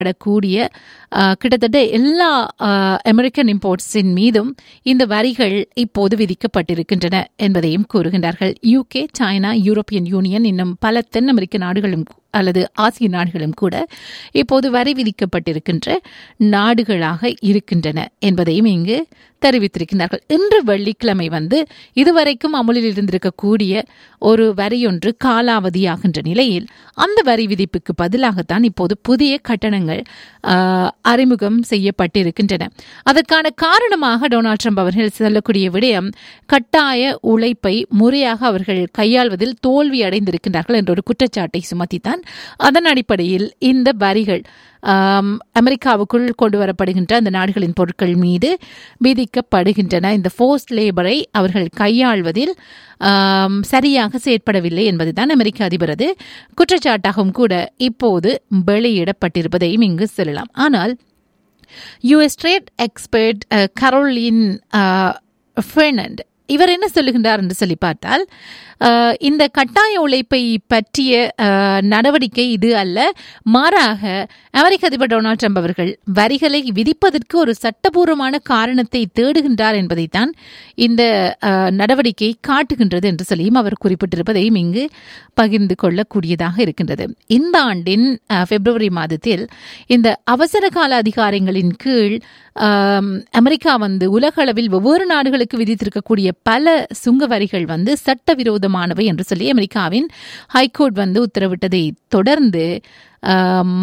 படக்கூடிய அஹ், கிட்டத்தட்ட எல்லா அஹ், அமெரிக்கன் இம்போர்ட்ஸின் மீதும் இந்த வரிகள் இப்போது விதிக்கப்பட்டிருக்கின்றன என்பதையும் கூறுகின்றார்கள் யூகே சைனா யூரோப்பியன் யூனியன் இன்னும் பல தென் அமெரிக்க நாடுகளும் அல்லது ஆசிய நாடுகளும் கூட இப்போது வரி விதிக்கப்பட்டிருக்கின்ற நாடுகளாக இருக்கின்றன என்பதையும் இங்கு தெரிவித்திருக்கிறார்கள் இன்று வெள்ளிக்கிழமை வந்து இதுவரைக்கும் அமலில் இருந்திருக்கக்கூடிய ஒரு வரியொன்று காலாவதியாகின்ற நிலையில் அந்த வரி விதிப்புக்கு பதிலாகத்தான் இப்போது புதிய கட்டணங்கள் ஆஹ், அறிமுகம் செய்யப்பட்டிருக்கின்றன அதற்கான காரணமாக டொனால்ட் ட்ரம்ப் அவர்கள் சொல்லக்கூடிய விடயம் கட்டாய உழைப்பை முறையாக அவர்கள் கையாள்வதில் தோல்வி அடைந்திருக்கின்றார்கள் என்ற ஒரு குற்றச்சாட்டை சுமத்தித்தான் அதன் அடிப்படையில் இந்த வரிகள் ஆம், அமெரிக்காவுக்குள் கொண்டு வரப்படுகின்ற அந்த நாடுகளின் பொருட்கள் மீது விதிக்கப்படுகின்றன இந்த ஃபோர்ஸ்ட் லேபரை அவர்கள் கையாள்வதில் ஆம், சரியாக செயற்படவில்லை என்பதுதான் அமெரிக்க அதிபரது குற்றச்சாட்டாகவும் கூட இப்போது வெளியிடப்பட்டிருப்பதையும் இங்கு சொல்லலாம் ஆனால் US trade expert Caroline Fernand இவர் என்ன சொல்லுகின்றார் என்று சொல்லி பார்த்தால் அஹ், இந்த கட்டாய உழைப்பை பற்றிய அஹ், நடவடிக்கை இது அல்ல மாறாக அமெரிக்க அதிபர் டொனால்ட் ட்ரம்ப் அவர்கள் வரிகளை விதிப்பதற்கு ஒரு சட்டபூர்வமான காரணத்தை தேடுகின்றார் என்பதைத்தான் இந்த அஹ், நடவடிக்கை காட்டுகின்றது என்று சொல்லியும் அவர் குறிப்பிட்டிருப்பதையும் இங்கு பகிர்ந்து கொள்ளக்கூடியதாக இருக்கின்றது இந்த ஆண்டின் அஹ், பிப்ரவரி மாதத்தில் இந்த அவசர கால அதிகாரங்களின் கீழ் ஆம், அமெரிக்கா வந்து உலக அளவில் ஒவ்வொரு நாடுகளுக்கு விதித்திருக்கக்கூடிய பல சுங்க வரிகள் வந்து சட்டவிரோதமானவை என்று சொல்லி அமெரிக்காவின் ஹைகோர்ட் வந்து உத்தரவிட்டதை தொடர்ந்து ஆம்,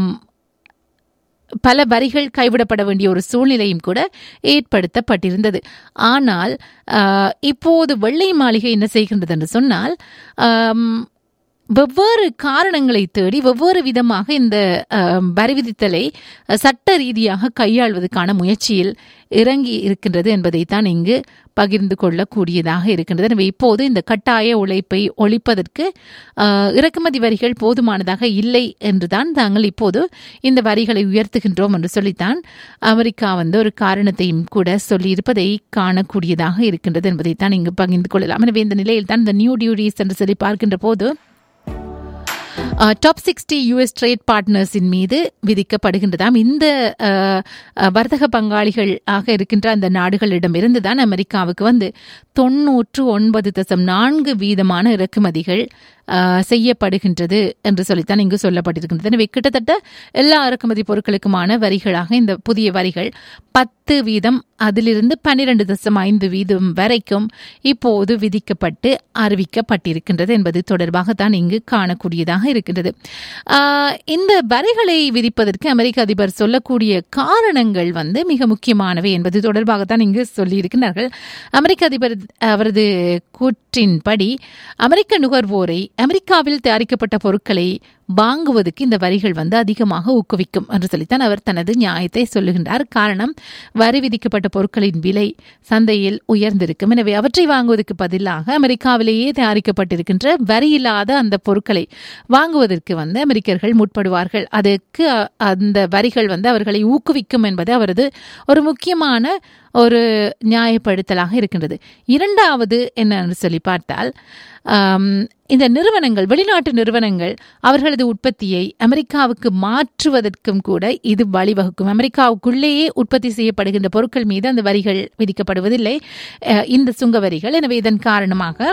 பல வரிகள் கைவிடப்பட வேண்டிய ஒரு சூழ்நிலையும் கூட ஏற்படுத்தப்பட்டிருந்தது ஆனால் ஆஹ், இப்போது வெள்ளை மாளிகை என்ன செய்கின்றது என்று சொன்னால் ஆம், வெவ்வேறு காரணங்களை தேடி வெவ்வேறு விதமாக இந்த ஆம், வரி விதித்தலை சட்ட ரீதியாக கையாள்வதற்கான முயற்சியில் இறங்கி இருக்கின்றது என்பதைத்தான் இங்கு பகிர்ந்து கொள்ளக்கூடியதாக இருக்கின்றது எனவே இப்போது இந்த கட்டாய உழைப்பை ஒழிப்பதற்கு ஆஹ், இறக்குமதி வரிகள் போதுமானதாக இல்லை என்றுதான் தாங்கள் இப்போது இந்த வரிகளை உயர்த்துகின்றோம் என்று சொல்லித்தான் அமெரிக்கா வந்து ஒரு காரணத்தையும் கூட சொல்லியிருப்பதை காணக்கூடியதாக இருக்கின்றது என்பதைத்தான் இங்கு பகிர்ந்து கொள்ளலாம் எனவே இந்த நிலையில் தான் இந்த நியூ டியூரிஸ் என்று சொல்லி பார்க்கின்ற போது டாப் சிக்ஸ்டி யூஎஸ் ட்ரேட் பார்ட்னர்ஸின் மீது விதிக்கப்படுகின்றதாம் இந்த அஹ், அஹ், வர்த்தக பங்காளிகள் ஆக இருக்கின்ற அந்த நாடுகளிடமிருந்து தான் அமெரிக்காவுக்கு வந்து தொன்னூற்று ஒன்பது தசம் நான்கு வீதமான இறக்குமதிகள் அஹ், செய்யப்படுகின்றது என்று சொல்லித்தான் இங்கு சொல்லப்பட்டிருக்கின்றது எனவே கிட்டத்தட்ட எல்லா இறக்குமதி பொருட்களுக்குமான வரிகளாக இந்த புதிய வரிகள் பத்து வீதம் அதிலிருந்து பன்னிரண்டு தசம் ஐந்து வீதம் வரைக்கும் இப்போது விதிக்கப்பட்டு அறிவிக்கப்பட்டிருக்கின்றது என்பது தொடர்பாகத்தான் இங்கு காணக்கூடியதாக இருக்கின்றது ஆஹ், இந்த வரிகளை விதிப்பதற்கு அமெரிக்க அதிபர் சொல்லக்கூடிய காரணங்கள் வந்து மிக முக்கியமானவை என்பது தொடர்பாகத்தான் இங்கு சொல்லியிருக்கிறார்கள் அமெரிக்க அதிபர் அவரது கூற்றின்படி அமெரிக்க நுகர்வோரை அமெரிக்காவில் தயாரிக்கப்பட்ட பொருட்களை வாங்குவதற்கு இந்த வரிகள் வந்து அதிகமாக ஊக்குவிக்கும் என்று சொல்லித்தான் அவர் தனது நியாயத்தை சொல்லுகின்றார் காரணம் வரி விதிக்கப்பட்ட பொருட்களின் விலை சந்தையில் உயர்ந்திருக்கும் எனவே அவற்றை வாங்குவதற்கு பதிலாக அமெரிக்காவிலேயே தயாரிக்கப்பட்டிருக்கின்ற வரி இல்லாத அந்த பொருட்களை வாங்குவதற்கு வந்து அமெரிக்கர்கள் முற்படுவார்கள் அதற்கு அ- அந்த வரிகள் வந்து அவர்களை ஊக்குவிக்கும் என்பது அவரது ஒரு முக்கியமான ஒரு நியாயப்படுத்தலாக இருக்கின்றது இரண்டாவது என்னன்னு சொல்லி பார்த்தால் ஆம், இந்த நிறுவனங்கள் வெளிநாட்டு நிறுவனங்கள் அவர்களது உற்பத்தியை அமெரிக்காவுக்கு மாற்றுவதற்கும் கூட இது வழிவகுக்கும் அமெரிக்காவுக்குள்ளேயே உற்பத்தி செய்யப்படுகின்ற பொருட்கள் மீது அந்த வரிகள் விதிக்கப்படுவதில்லை அஹ், இந்த சுங்க வரிகள் எனவே இதன் காரணமாக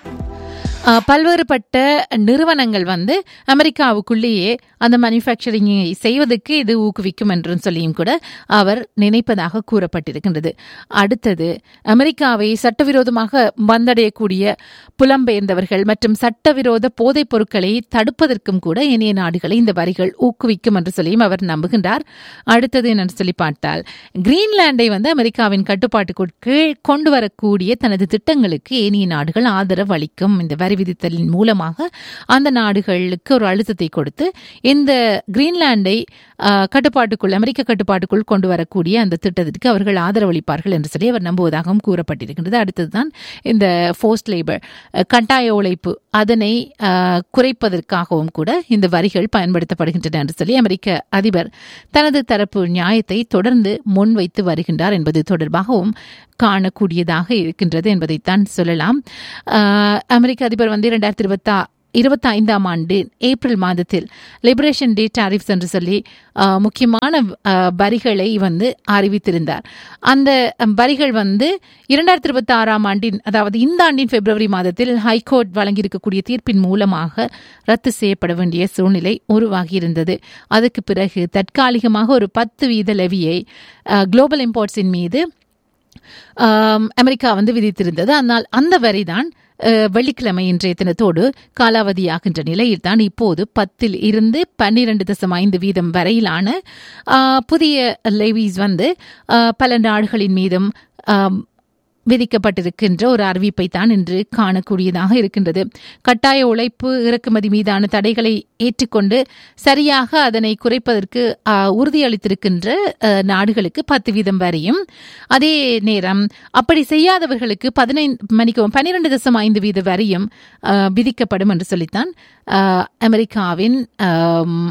அஹ், பல்வேறுபட்ட நிறுவனங்கள் வந்து அமெரிக்காவுக்குள்ளேயே அந்த மேனுஃபேக்சரிங்கை செய்வதற்கு இது ஊக்குவிக்கும் என்றும் சொல்லியும் கூட அவர் நினைப்பதாக கூறப்பட்டிருக்கின்றது அடுத்தது அமெரிக்காவை சட்டவிரோதமாக வந்தடையக்கூடிய புலம்பெயர்ந்தவர்கள் மற்றும் சட்டவிரோத போதைப் பொருட்களை தடுப்பதற்கும் கூட இணைய நாடுகளை இந்த வரிகள் ஊக்குவிக்கும் என்று சொல்லியும் அவர் நம்புகின்றார் அடுத்தது என்னன்னு சொல்லி பார்த்தால் கிரீன்லாண்டை வந்து அமெரிக்காவின் கட்டுப்பாட்டுக்கு கீழ் கொண்டு வரக்கூடிய தனது திட்டங்களுக்கு ஏனைய நாடுகள் ஆதரவு அளிக்கும் இந்த வரி விதித்தலின் மூலமாக அந்த நாடுகளுக்கு ஒரு அழுத்தத்தை கொடுத்து இந்த கிரீன்லாண்டை ஆஹ், கட்டுப்பாட்டுக்குள் அமெரிக்க கட்டுப்பாட்டுக்குள் கொண்டு வரக்கூடிய அந்த திட்டத்திற்கு அவர்கள் ஆதரவளிப்பார்கள் என்று சொல்லி அவர் நம்புவதாகவும் கூறப்பட்டிருக்கின்றது அடுத்ததுதான் இந்த ஃபோர்ஸ்ட் லேபர் கட்டாய உழைப்பு அதனை ஆஹ், குறைப்பதற்காகவும் கூட இந்த வரிகள் பயன்படுத்தப்படுகின்றன என்று சொல்லி அமெரிக்க அதிபர் தனது தரப்பு நியாயத்தை தொடர்ந்து முன்வைத்து வருகின்றார் என்பது தொடர்பாகவும் காணக்கூடியதாக இருக்கின்றது என்பதைத்தான் சொல்லலாம் ஆஹ், அமெரிக்க அதிபர் வந்து இரண்டாயிரத்தி இருபத்தா இருபத்தி ஐந்தாம் ஆண்டு ஏப்ரல் மாதத்தில் லிபரேஷன் டே டாரிஃப்ஸ் என்று சொல்லி அஹ், முக்கியமான அஹ், வரிகளை வந்து அறிவித்திருந்தார் அந்த அஹ், வரிகள் வந்து இரண்டாயிரத்தி இருபத்தி ஆறாம் ஆண்டின் அதாவது இந்த ஆண்டின் பிப்ரவரி மாதத்தில் ஹைகோர்ட் வழங்கியிருக்கக்கூடிய தீர்ப்பின் மூலமாக ரத்து செய்யப்பட வேண்டிய சூழ்நிலை உருவாகியிருந்தது அதுக்கு பிறகு தற்காலிகமாக ஒரு பத்து வீத லெவியை குளோபல் இம்போர்ட்ஸின் மீது ஆம், அமெரிக்கா வந்து விதித்திருந்தது ஆனால் அந்த வரிதான் அஹ், வெள்ளிக்கிழமை இன்றைய தினத்தோடு காலாவதியாகின்ற நிலையில் தான் இப்போது பத்தில் இருந்து பன்னிரண்டு தசம் ஐந்து வீதம் வரையிலான ஆஹ், புதிய லெவிஸ் வந்து ஆஹ், பல நாடுகளின் மீதும் ஆம், விதிக்கப்பட்டிருக்கின்ற ஒரு அறிவிப்பை தான் இன்று காணக்கூடியதாக இருக்கின்றது கட்டாய உழைப்பு இறக்குமதி மீதான தடைகளை ஏற்றுக்கொண்டு சரியாக அதனை குறைப்பதற்கு ஆஹ், உறுதியளித்திருக்கின்ற ஆஹ், நாடுகளுக்கு பத்து வீதம் வரையும் அதே நேரம் அப்படி செய்யாதவர்களுக்கு பதினைந்து மணிக்கு பன்னிரண்டு தசம் ஐந்து வீத வரியும் ஆஹ், விதிக்கப்படும் என்று சொல்லித்தான் ஆஹ், அமெரிக்காவின் ஆம்,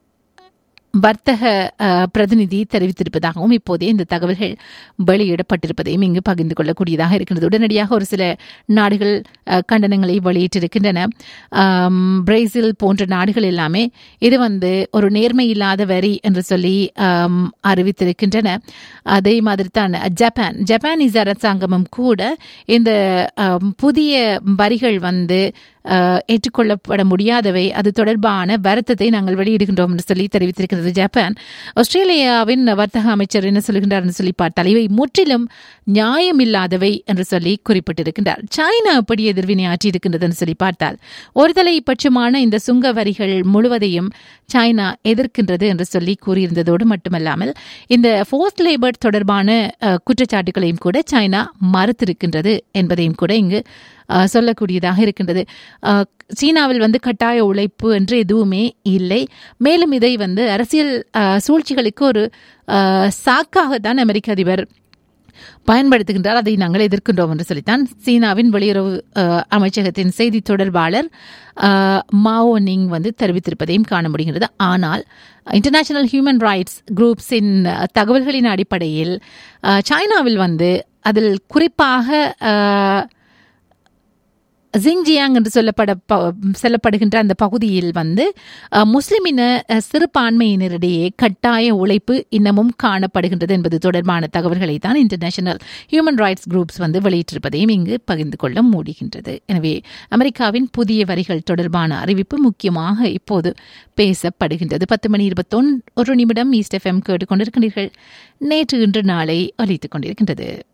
வர்த்தக அஹ், பிரதிநிதி தெரிவித்திருப்பதாகவும் இப்போதே இந்த தகவல்கள் வெளியிடப்பட்டிருப்பதையும் இங்கு பகிர்ந்து கொள்ளக்கூடியதாக இருக்கின்றது உடனடியாக ஒரு சில நாடுகள் அஹ், கண்டனங்களை வெளியிட்டிருக்கின்றன ஆம், பிரேசில் போன்ற நாடுகள் எல்லாமே இது வந்து ஒரு நேர்மை இல்லாத வரி என்று சொல்லி ஆம், அறிவித்திருக்கின்றன அதே மாதிரி தான் ஜப்பான் ஜப்பானீஸ் அரசாங்கமும் கூட இந்த ஆம், புதிய வரிகள் வந்து அஹ், ஏற்றுக்கொள்ளப்பட முடியாதவை அது தொடர்பான வருத்தத்தை நாங்கள் வெளியிடுகின்றோம் என்று சொல்லி தெரிவித்திருக்கிறது ஜப்பான் ஆஸ்திரேலியாவின் வர்த்தக அமைச்சர் என்ன சொல்கின்றார் என்று சொல்லி பார்த்தால் இவை முற்றிலும் நியாயமில்லாதவை என்று சொல்லி குறிப்பிட்டிருக்கின்றார் சைனா எப்படி எதிர்வினை ஆற்றியிருக்கின்றது என்று சொல்லி பார்த்தால் ஒருதலை பட்சமான இந்த சுங்க வரிகள் முழுவதையும் சைனா எதிர்க்கின்றது என்று சொல்லி கூறியிருந்ததோடு மட்டுமல்லாமல் இந்த ஃபோர்ஸ்ட் லேபர் தொடர்பான அஹ், குற்றச்சாட்டுகளையும் கூட சைனா மறுத்திருக்கின்றது என்பதையும் கூட இங்கு அஹ், சொல்லக்கூடியதாக இருக்கின்றது அஹ், சீனாவில் வந்து கட்டாய உழைப்பு என்று எதுவுமே இல்லை மேலும் இதை வந்து அரசியல் அஹ், சூழ்ச்சிகளுக்கு ஒரு அஹ், சாக்காகத்தான் அமெரிக்க அதிபர் பயன்படுத்துகின்றார் அதை நாங்கள் எதிர்க்கின்றோம் என்று சொல்லித்தான் சீனாவின் வெளியுறவு அஹ், அமைச்சகத்தின் செய்தி தொடர்பாளர் அஹ், மாவோ நிங் வந்து தெரிவித்திருப்பதையும் காண முடிகிறது ஆனால் இன்டர்நேஷனல் ஹியூமன் ரைட்ஸ் குரூப்ஸின் அஹ், தகவல்களின் அடிப்படையில் அஹ், சைனாவில் வந்து அதில் குறிப்பாக அஹ், ஜிங்ஜியாங் என்று சொல்லப்பட ப- சொல்லப்படுகின்ற அந்த பகுதியில் வந்து அஹ், முஸ்லிமின அஹ், சிறுபான்மையினரிடையே கட்டாய உழைப்பு இன்னமும் காணப்படுகின்றது என்பது தொடர்பான தகவல்களை தான் இன்டர்நேஷனல் ஹியூமன் ரைட்ஸ் குரூப்ஸ் வந்து வெளியிட்டிருப்பதையும் இங்கு பகிர்ந்து கொள்ள முடிகின்றது எனவே அமெரிக்காவின் புதிய வரிகள் தொடர்பான அறிவிப்பு முக்கியமாக இப்போது பேசப்படுகின்றது பத்து மணி இருபத்தொன் ஒரு நிமிடம் ஈஸ்ட் எஃப்எம் கேட்டுக்கொண்டிருக்கின்றீர்கள் நேற்று இன்று நாளை ஒலித்துக் கொண்டிருக்கின்றது